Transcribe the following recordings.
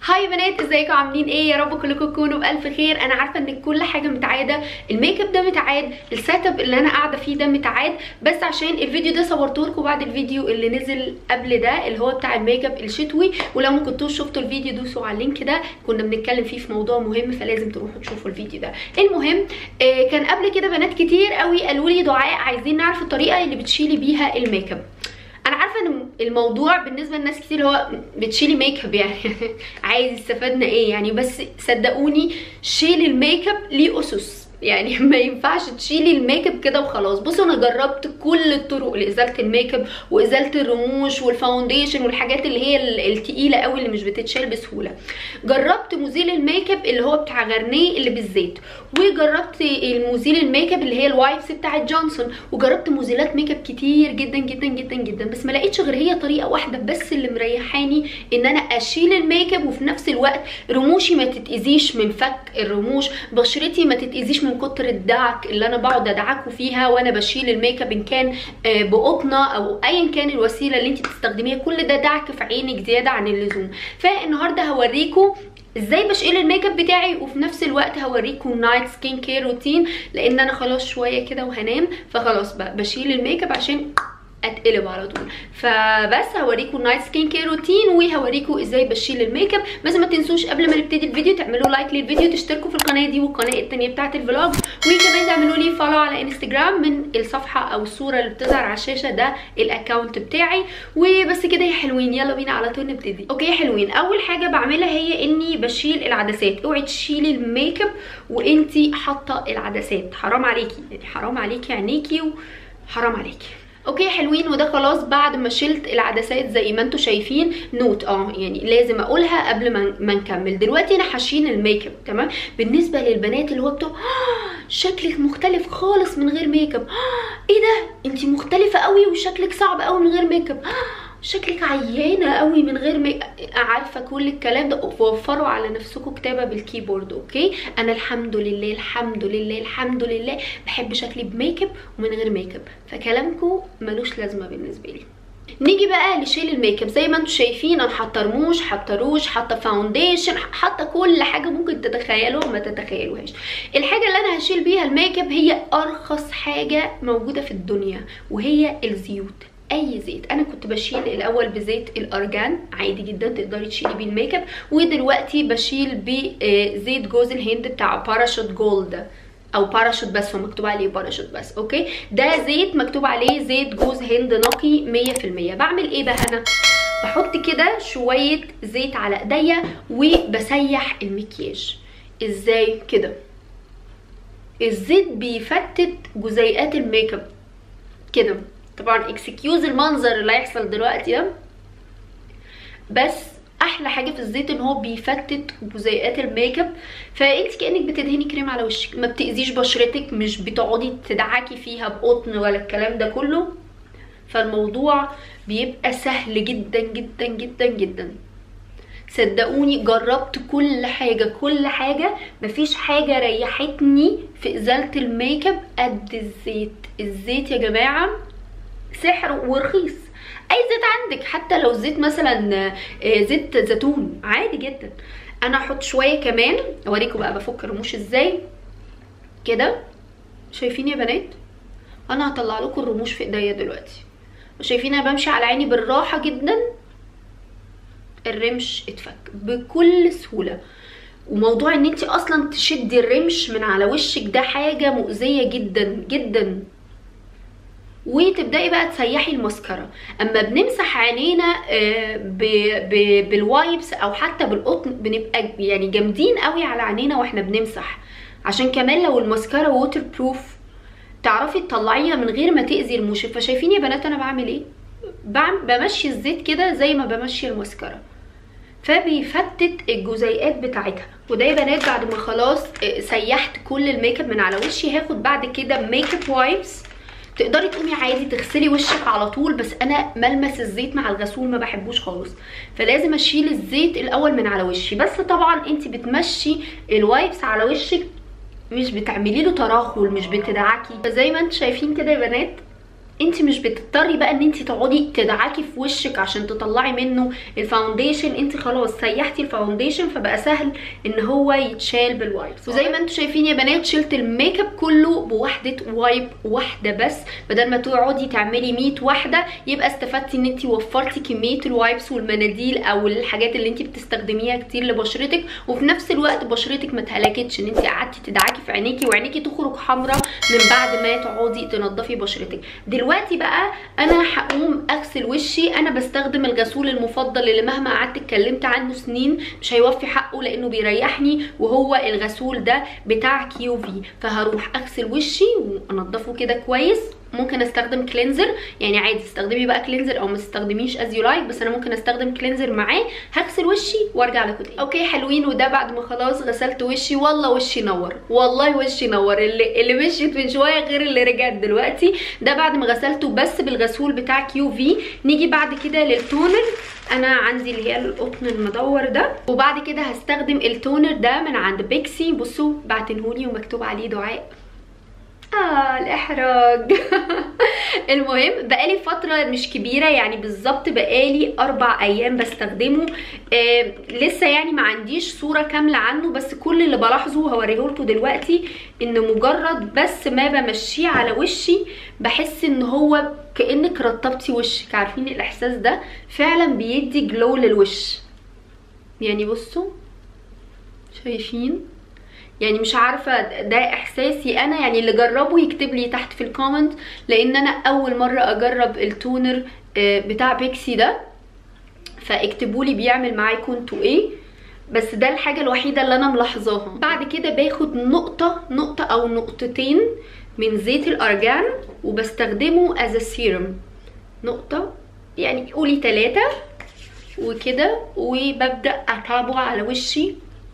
هاي يا بنات ازيكم عاملين ايه يا رب كلكم تكونوا بالف خير انا عارفه ان كل حاجه متعاده الميك اب ده متعاد السيت اب اللي انا قاعده فيه ده متعاد بس عشان الفيديو ده صورته لكم بعد الفيديو اللي نزل قبل ده اللي هو بتاع الميك اب الشتوي ولو ما كنتوش شفتوا الفيديو دوسوا على اللينك ده كنا بنتكلم فيه في موضوع مهم فلازم تروحوا تشوفوا الفيديو ده المهم آه كان قبل كده بنات كتير قوي قالوا لي دعاء عايزين نعرف الطريقه اللي بتشيلي بيها الميك اب انا عارفه ان الموضوع بالنسبه لناس كتير هو بتشيلي ميك اب يعني عايز استفدنا ايه يعني بس صدقوني شيل الميك اب ليه اسس يعني ما ينفعش تشيلي الميك اب كده وخلاص بصوا انا جربت كل الطرق لازاله الميك اب وازاله الرموش والفاونديشن والحاجات اللي هي التقيله قوي اللي مش بتتشال بسهوله جربت مزيل الميك اب اللي هو بتاع غارنيه اللي بالزيت وجربت المزيل الميك اب اللي هي الوايبس بتاعه جونسون وجربت مزيلات ميك اب كتير جدا جدا جدا جدا بس ما لقيتش غير هي طريقه واحده بس اللي مريحاني ان انا اشيل الميك اب وفي نفس الوقت رموشي ما تتاذيش من فك الرموش بشرتي ما تتاذيش من كتر الدعك اللي انا بقعد ادعكه فيها وانا بشيل الميك اب ان كان بقطنه او ايا كان الوسيله اللي انت بتستخدميها كل ده دعك في عينك زياده عن اللزوم فالنهارده هوريكم ازاي بشيل الميك اب بتاعي وفي نفس الوقت هوريكم نايت سكين كير روتين لان انا خلاص شويه كده وهنام فخلاص بقى بشيل الميك اب عشان اتقلب على طول فبس هوريكم النايت سكين كير روتين وهوريكم ازاي بشيل الميك اب بس ما تنسوش قبل ما نبتدي الفيديو تعملوا لايك للفيديو تشتركوا في القناه دي والقناه التانية بتاعه الفلوج وكمان تعملوا لي فولو على انستجرام من الصفحه او الصوره اللي بتظهر على الشاشه ده الاكونت بتاعي وبس كده يا حلوين يلا بينا على طول نبتدي اوكي يا حلوين اول حاجه بعملها هي اني بشيل العدسات اوعي تشيلي الميك اب وانتي حاطه العدسات حرام عليكي يعني حرام عليكي عينيكي وحرام عليكي اوكي حلوين وده خلاص بعد ما شلت العدسات زي ما انتم شايفين نوت اه يعني لازم اقولها قبل ما ما نكمل دلوقتي انا هشيل الميك اب تمام بالنسبه للبنات اللي هو بتوع شكلك مختلف خالص من غير ميك اب ايه ده انت مختلفه قوي وشكلك صعب قوي من غير ميك اب شكلك عيانه قوي من غير ما عارفه كل الكلام ده وفروا على نفسكم كتابه بالكيبورد اوكي انا الحمد لله الحمد لله الحمد لله بحب شكلي بميك اب ومن غير ميك اب فكلامكم ملوش لازمه بالنسبه لي نيجي بقى لشيل الميك اب زي ما انتم شايفين انا حاطه رموش حاطه روج حاطه فاونديشن حاطه كل حاجه ممكن تتخيلوها وما تتخيلوهاش الحاجه اللي انا هشيل بيها الميك اب هي ارخص حاجه موجوده في الدنيا وهي الزيوت اي زيت انا كنت بشيل الاول بزيت الارجان عادي جدا تقدري تشيلي بيه الميك اب ودلوقتي بشيل بزيت جوز الهند بتاع باراشوت جولد او باراشوت بس هو مكتوب عليه باراشوت بس اوكي ده زيت مكتوب عليه زيت جوز هند نقي 100% بعمل ايه بقى انا بحط كده شويه زيت على ايديا وبسيح المكياج ازاي كده الزيت بيفتت جزيئات الميك اب كده طبعا اكسكيوز المنظر اللي هيحصل دلوقتي ده بس احلى حاجه في الزيت ان هو بيفتت جزيئات الميك اب فانت كانك بتدهني كريم على وشك ما بتاذيش بشرتك مش بتقعدي تدعكي فيها بقطن ولا الكلام ده كله فالموضوع بيبقى سهل جدا جدا جدا جدا صدقوني جربت كل حاجه كل حاجه مفيش حاجه ريحتني في ازاله الميك اب قد الزيت الزيت يا جماعه سحر ورخيص اي زيت عندك حتى لو زيت مثلا زيت زيتون عادي جدا انا احط شويه كمان اوريكم بقى بفك الرموش ازاي كده شايفين يا بنات انا هطلع لكم الرموش في ايديا دلوقتي شايفين انا بمشي على عيني بالراحه جدا الرمش اتفك بكل سهوله وموضوع ان انت اصلا تشدي الرمش من على وشك ده حاجه مؤذيه جدا جدا وتبداي بقى تسيحي الماسكارا اما بنمسح عينينا بالوايبس او حتى بالقطن بنبقى يعني جامدين قوي على عينينا واحنا بنمسح عشان كمان لو الماسكارا ووتر بروف تعرفي تطلعيها من غير ما تاذي الموش فشايفين يا بنات انا بعمل ايه بمشي الزيت كده زي ما بمشي الماسكارا فبيفتت الجزيئات بتاعتها وده يا بنات بعد ما خلاص سيحت كل الميك اب من على وشي هاخد بعد كده ميك اب وايبس تقدري تقومي عادي تغسلي وشك على طول بس انا ملمس الزيت مع الغسول ما بحبوش خالص فلازم اشيل الزيت الاول من على وشي بس طبعا انت بتمشي الوايبس على وشك مش بتعملي له تراخل مش بتدعكي فزي ما انتم شايفين كده يا بنات انت مش بتضطري بقى ان انت تقعدي تدعكي في وشك عشان تطلعي منه الفاونديشن انت خلاص سيحتي الفاونديشن فبقى سهل ان هو يتشال بالوايبس وزي ما انتم شايفين يا بنات شلت الميك اب كله بوحده وايب واحده بس بدل ما تقعدي تعملي 100 واحده يبقى استفدتي ان انت وفرتي كميه الوايبس والمناديل او الحاجات اللي انت بتستخدميها كتير لبشرتك وفي نفس الوقت بشرتك ما اتهلكتش ان انت قعدتي تدعكي في عينيكي وعينيكي تخرج حمراء من بعد ما تقعدي تنضفي بشرتك دلوقتي بقى انا هقوم اغسل وشي انا بستخدم الغسول المفضل اللي مهما قعدت اتكلمت عنه سنين مش هيوفي حقه لانه بيريحني وهو الغسول ده بتاع كيو في فهروح اغسل وشي وانضفه كده كويس ممكن استخدم كلينزر يعني عادي استخدمي بقى كلينزر او ما تستخدميش از يو لايك بس انا ممكن استخدم كلينزر معاه هغسل وشي وارجع لكم تاني اوكي حلوين وده بعد ما خلاص غسلت وشي والله وشي نور والله وشي نور اللي اللي مشيت من شويه غير اللي رجعت دلوقتي ده بعد ما غسلته بس بالغسول بتاع كيو في نيجي بعد كده للتونر انا عندي اللي هي القطن المدور ده وبعد كده هستخدم التونر ده من عند بيكسي بصوا بعتنهولي ومكتوب عليه دعاء اه الاحراج المهم بقالي فتره مش كبيره يعني بالظبط بقالي اربع ايام بستخدمه آه لسه يعني ما عنديش صوره كامله عنه بس كل اللي بلاحظه هوريه لكم دلوقتي ان مجرد بس ما بمشيه على وشي بحس ان هو كانك رطبتي وشك عارفين الاحساس ده فعلا بيدي جلو للوش يعني بصوا شايفين يعني مش عارفه ده احساسي انا يعني اللي جربه يكتب لي تحت في الكومنت لان انا اول مره اجرب التونر بتاع بيكسي ده فاكتبوا لي بيعمل معايا كنتوا ايه بس ده الحاجه الوحيده اللي انا ملاحظاها بعد كده باخد نقطه نقطه او نقطتين من زيت الارجان وبستخدمه از سيرم نقطه يعني قولي ثلاثة وكده وببدا اتابعه على وشي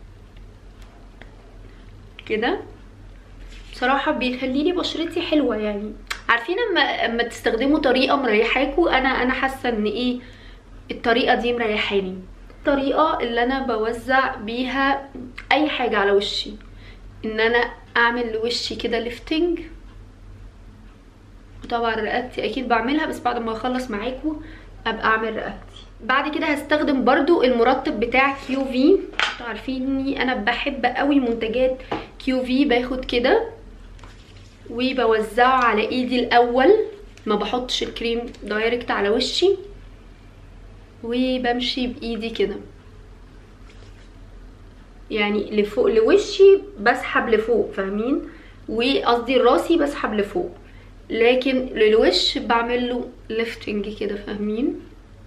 كده بصراحه بيخلي لي بشرتي حلوه يعني عارفين اما اما تستخدموا طريقه مريحاكوا انا انا حاسه ان ايه الطريقه دي مريحاني الطريقه اللي انا بوزع بيها اي حاجه على وشي ان انا اعمل لوشي كده ليفتنج وطبعا رقبتي اكيد بعملها بس بعد ما اخلص معاكم ابقى اعمل رقبتي بعد كده هستخدم برضو المرطب بتاع كيو في انتوا عارفيني انا بحب قوي منتجات كيو في باخد كده وبوزعه على ايدي الاول ما بحطش الكريم دايركت على وشي وبمشي بايدي كده يعني لفوق لوشي بسحب لفوق فاهمين وقصدي راسي بسحب لفوق لكن للوش بعمل له ليفتنج كده فاهمين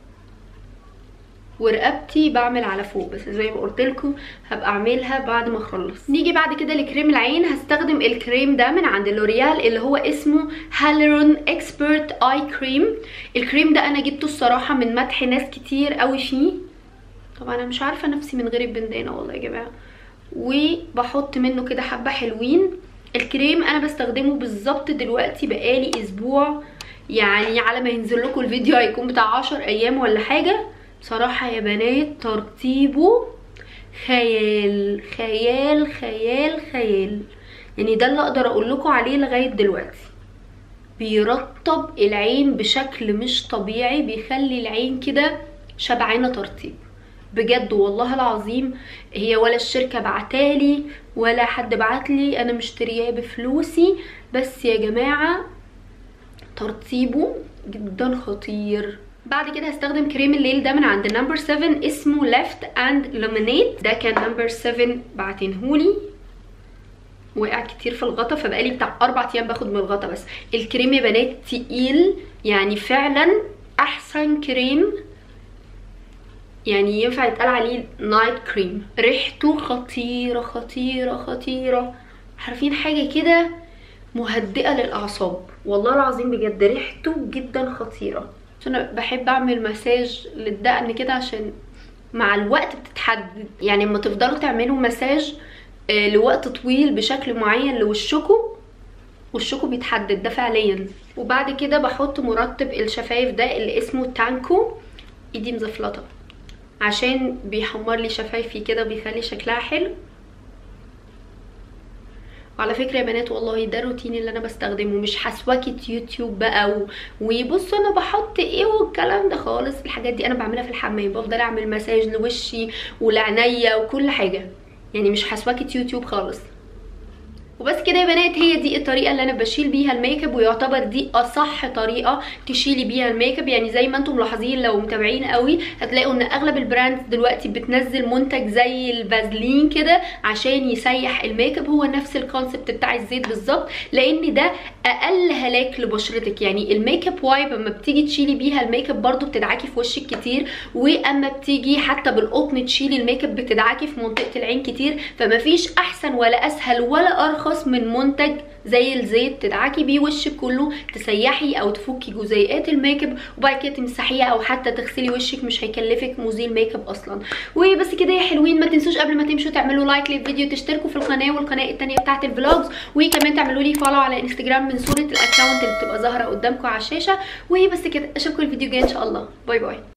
ورقبتي بعمل على فوق بس زي ما قلت لكم هبقى اعملها بعد ما اخلص نيجي بعد كده لكريم العين هستخدم الكريم ده من عند لوريال اللي هو اسمه هالورون اكسبرت اي كريم الكريم ده انا جبته الصراحه من مدح ناس كتير قوي فيه طبعا انا مش عارفه نفسي من غير البندانه والله يا جماعه وبحط منه كده حبه حلوين الكريم انا بستخدمه بالظبط دلوقتي بقالي اسبوع يعني على ما ينزل لكم الفيديو هيكون بتاع 10 ايام ولا حاجه بصراحة يا بنات ترطيبه خيال خيال خيال خيال يعني ده اللي اقدر اقول لكم عليه لغاية دلوقتي بيرطب العين بشكل مش طبيعي بيخلي العين كده شبعانة ترطيب بجد والله العظيم هي ولا الشركة بعتالي ولا حد بعتلي انا مشترياه بفلوسي بس يا جماعة ترطيبه جدا خطير بعد كده هستخدم كريم الليل ده من عند نمبر 7 اسمه ليفت اند لومينيت ده كان نمبر 7 بعتنهولي وقع كتير في الغطا فبقالي بتاع اربع ايام باخد من الغطا بس الكريم يا بنات تقيل يعني فعلا احسن كريم يعني ينفع يتقال عليه نايت كريم ريحته خطيره خطيره خطيره عارفين حاجه كده مهدئه للاعصاب والله العظيم بجد ريحته جدا خطيره عشان انا بحب اعمل مساج للدقن كده عشان مع الوقت بتتحدد يعني لما تفضلوا تعملوا مساج آه لوقت طويل بشكل معين لوشكم وشكم بيتحدد ده فعليا وبعد كده بحط مرطب الشفايف ده اللي اسمه تانكو ايدي مزفلطه عشان بيحمر لي شفايفي كده بيخلي شكلها حلو وعلى فكره يا بنات والله ده الروتين اللي انا بستخدمه مش حسوكه يوتيوب بقى و... وبصوا انا بحط ايه والكلام ده خالص الحاجات دي انا بعملها في الحمام بفضل اعمل مساج لوشي ولعينيا وكل حاجه يعني مش حسوكه يوتيوب خالص وبس كده يا بنات هي دي الطريقه اللي انا بشيل بيها الميك اب ويعتبر دي اصح طريقه تشيلي بيها الميك اب يعني زي ما انتم ملاحظين لو متابعين قوي هتلاقوا ان اغلب البراندز دلوقتي بتنزل منتج زي الفازلين كده عشان يسيح الميك اب هو نفس الكونسبت بتاع الزيت بالظبط لان ده اقل هلاك لبشرتك يعني الميك اب وايب اما بتيجي تشيلي بيها الميك اب برده بتدعكي في وشك كتير واما بتيجي حتى بالقطن تشيلي الميك اب بتدعكي في منطقه العين كتير فمفيش احسن ولا اسهل ولا ارخص من منتج زي الزيت تدعكي بيه وشك كله تسيحي او تفكي جزيئات الميك اب وبعد كده تمسحيها او حتى تغسلي وشك مش هيكلفك مزيل ميك اب اصلا وبس كده يا حلوين ما تنسوش قبل ما تمشوا تعملوا لايك للفيديو تشتركوا في القناه والقناه الثانيه بتاعه الفلوجز وكمان تعملوا لي فولو على انستجرام من صوره الاكونت اللي بتبقى ظاهره قدامكم على الشاشه وبس كده اشوفكم الفيديو الجاي ان شاء الله باي باي